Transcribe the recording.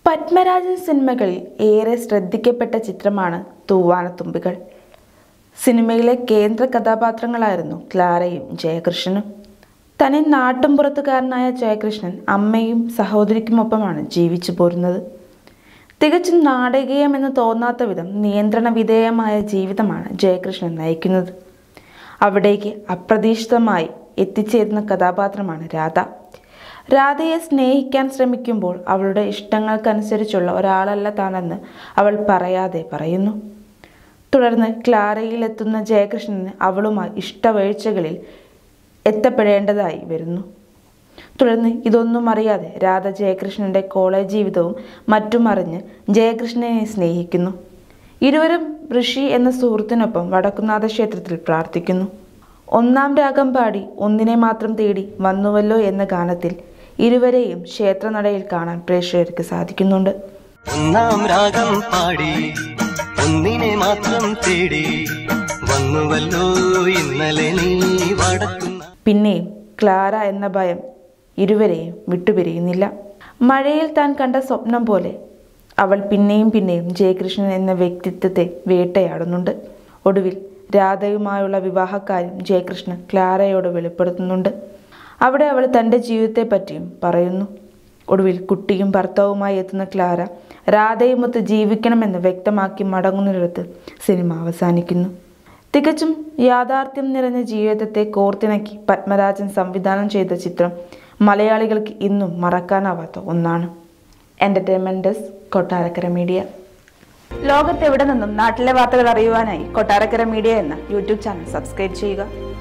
പത്മരാജൻ സിനിമകളിൽ ഏറെ ശ്രദ്ധിക്കപ്പെട്ട ചിത്രമാണ് തൂവാനത്തുമ്പികൾ സിനിമയിലെ കേന്ദ്ര കഥാപാത്രങ്ങളായിരുന്നു ക്ലാരയും ജയകൃഷ്ണനും തനി നാട്ടുംപുറത്തുകാരനായ ജയകൃഷ്ണൻ അമ്മയും സഹോദരിക്കുമൊപ്പമാണ് ജീവിച്ചു പോരുന്നത് തികച്ചും നാടകീയമെന്ന് തോന്നാത്ത വിധം നിയന്ത്രണ വിധേയമായ ജീവിതമാണ് ജയകൃഷ്ണൻ നയിക്കുന്നത് അവിടേക്ക് അപ്രതീക്ഷിതമായി എത്തിച്ചേരുന്ന കഥാപാത്രമാണ് രാധ രാധയെ സ്നേഹിക്കാൻ ശ്രമിക്കുമ്പോൾ അവളുടെ ഇഷ്ടങ്ങൾക്കനുസരിച്ചുള്ള ഒരാളല്ല താനെന്ന് അവൾ പറയാതെ പറയുന്നു തുടർന്ന് ക്ലാരയിലെത്തുന്ന ജയകൃഷ്ണന് അവളുമായി ഇഷ്ടവേഴ്ചകളിൽ എത്തപ്പെടേണ്ടതായി വരുന്നു തുടർന്ന് ഇതൊന്നും അറിയാതെ രാധ ജയകൃഷ്ണന്റെ കോളേജ് ജീവിതവും മറ്റും അറിഞ്ഞ് ജയകൃഷ്ണനെ സ്നേഹിക്കുന്നു ഇരുവരും ഋഷി എന്ന സുഹൃത്തിനൊപ്പം വടക്കുന്നാഥ ക്ഷേത്രത്തിൽ പ്രാർത്ഥിക്കുന്നു ഒന്നാം രാഗം പാടി ഒന്നിനെ മാത്രം തേടി വന്നുവല്ലോ എന്ന ഗാനത്തിൽ ഇരുവരെയും ക്ഷേത്രനടയിൽ കാണാൻ പ്രേക്ഷകർക്ക് സാധിക്കുന്നുണ്ട് ഒന്നാം രാഗം പാടി ഒന്നിനെ മാത്രം തേടി വന്നുവല്ലോ ഇന്നലെ നീ വടക്കുന്ന പിന്നെയും ക്ലാര എന്ന ഭയം ഇരുവരെയും വിട്ടുപിരിയുന്നില്ല മഴയിൽ താൻ കണ്ട സ്വപ്നം പോലെ അവൾ പിന്നെയും പിന്നെയും ജയകൃഷ്ണൻ എന്ന വ്യക്തിത്വത്തെ വേട്ടയാടുന്നുണ്ട് ഒടുവിൽ രാധയുമായുള്ള വിവാഹക്കാര്യം ജയകൃഷ്ണൻ ക്ലാരയോട് വെളിപ്പെടുത്തുന്നുണ്ട് അവിടെ അവൾ തൻ്റെ ജീവിതത്തെപ്പറ്റിയും പറയുന്നു ഒടുവിൽ കുട്ടിയും ഭർത്താവുമായി എത്തുന്ന ക്ലാര രാധയുമൊത്ത് ജീവിക്കണമെന്ന് വ്യക്തമാക്കി മടങ്ങുന്നിടത്ത് സിനിമ അവസാനിക്കുന്നു തികച്ചും യാഥാർത്ഥ്യം നിറഞ്ഞ ജീവിതത്തെ കോർത്തിണക്കി പത്മരാജൻ സംവിധാനം ചെയ്ത ചിത്രം മലയാളികൾക്ക് ഇന്നും മറക്കാനാവാത്ത ഒന്നാണ് എൻ്റർടൈൻമെൻറ്റ് ഡെസ്ക് കൊട്ടാരക്കര മീഡിയ ലോകത്തെവിടെ നിന്നും നാട്ടിലെ വാർത്തകൾ അറിയുവാനായി കൊട്ടാരക്കര മീഡിയ എന്ന യൂട്യൂബ് ചാനൽ സബ്സ്ക്രൈബ് ചെയ്യുക